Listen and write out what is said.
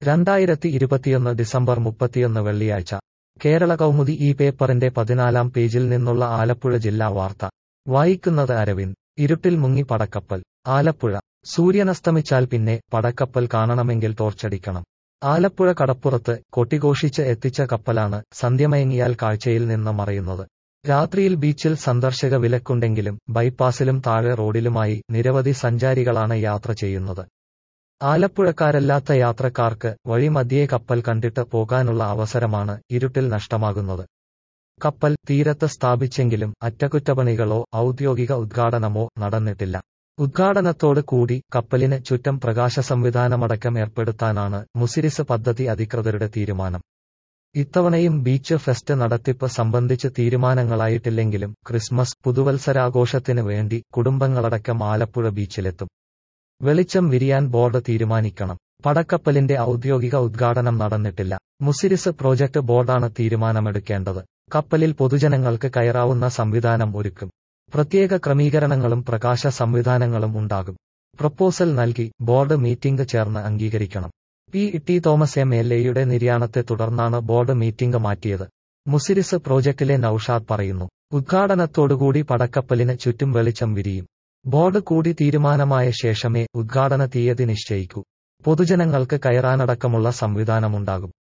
രണ്ടായിരത്തി ഇരുപത്തിയൊന്ന് ഡിസംബർ മുപ്പത്തിയൊന്ന് വെള്ളിയാഴ്ച കേരള കൗമുദി ഈ പേപ്പറിന്റെ പതിനാലാം പേജിൽ നിന്നുള്ള ആലപ്പുഴ ജില്ലാ വാർത്ത വായിക്കുന്നത് അരവിന്ദ് ഇരുട്ടിൽ മുങ്ങി പടക്കപ്പൽ ആലപ്പുഴ സൂര്യനസ്തമിച്ചാൽ പിന്നെ പടക്കപ്പൽ കാണണമെങ്കിൽ ടോർച്ചടിക്കണം ആലപ്പുഴ കടപ്പുറത്ത് കൊട്ടിഘോഷിച്ച് എത്തിച്ച കപ്പലാണ് സന്ധ്യമയങ്ങിയാൽ കാഴ്ചയിൽ നിന്ന് മറയുന്നത് രാത്രിയിൽ ബീച്ചിൽ സന്ദർശക വിലക്കുണ്ടെങ്കിലും ബൈപ്പാസിലും താഴെ റോഡിലുമായി നിരവധി സഞ്ചാരികളാണ് യാത്ര ചെയ്യുന്നത് ആലപ്പുഴക്കാരല്ലാത്ത യാത്രക്കാർക്ക് വഴിമധ്യേ കപ്പൽ കണ്ടിട്ട് പോകാനുള്ള അവസരമാണ് ഇരുട്ടിൽ നഷ്ടമാകുന്നത് കപ്പൽ തീരത്ത് സ്ഥാപിച്ചെങ്കിലും അറ്റകുറ്റപ്പണികളോ ഔദ്യോഗിക ഉദ്ഘാടനമോ നടന്നിട്ടില്ല ഉദ്ഘാടനത്തോട് കൂടി കപ്പലിന് ചുറ്റം പ്രകാശ സംവിധാനമടക്കം ഏർപ്പെടുത്താനാണ് മുസിരിസ് പദ്ധതി അധികൃതരുടെ തീരുമാനം ഇത്തവണയും ബീച്ച് ഫെസ്റ്റ് നടത്തിപ്പ് സംബന്ധിച്ച് തീരുമാനങ്ങളായിട്ടില്ലെങ്കിലും ക്രിസ്മസ് പുതുവത്സരാഘോഷത്തിന് വേണ്ടി കുടുംബങ്ങളടക്കം ആലപ്പുഴ ബീച്ചിലെത്തും വെളിച്ചം വിരിയാൻ ബോർഡ് തീരുമാനിക്കണം പടക്കപ്പലിന്റെ ഔദ്യോഗിക ഉദ്ഘാടനം നടന്നിട്ടില്ല മുസിരിസ് പ്രോജക്ട് ബോർഡാണ് തീരുമാനമെടുക്കേണ്ടത് കപ്പലിൽ പൊതുജനങ്ങൾക്ക് കയറാവുന്ന സംവിധാനം ഒരുക്കും പ്രത്യേക ക്രമീകരണങ്ങളും പ്രകാശ സംവിധാനങ്ങളും ഉണ്ടാകും പ്രപ്പോസൽ നൽകി ബോർഡ് മീറ്റിംഗ് ചേർന്ന് അംഗീകരിക്കണം P T Thomas M L എയുടെ നിര്യാണത്തെ തുടർന്നാണ് ബോർഡ് മീറ്റിംഗ് മാറ്റിയത് മുസിരിസ് പ്രോജക്റ്റിലെ നൌഷാദ് പറയുന്നു ഉദ്ഘാടനത്തോടുകൂടി പടക്കപ്പലിന് ചുറ്റും വെളിച്ചം വിരിയും ബോർഡ് കൂടി തീരുമാനമായ ശേഷമേ ഉദ്ഘാടന തീയതി നിശ്ചയിക്കൂ പൊതുജനങ്ങൾക്ക് കയറാനടക്കമുള്ള സംവിധാനമുണ്ടാകും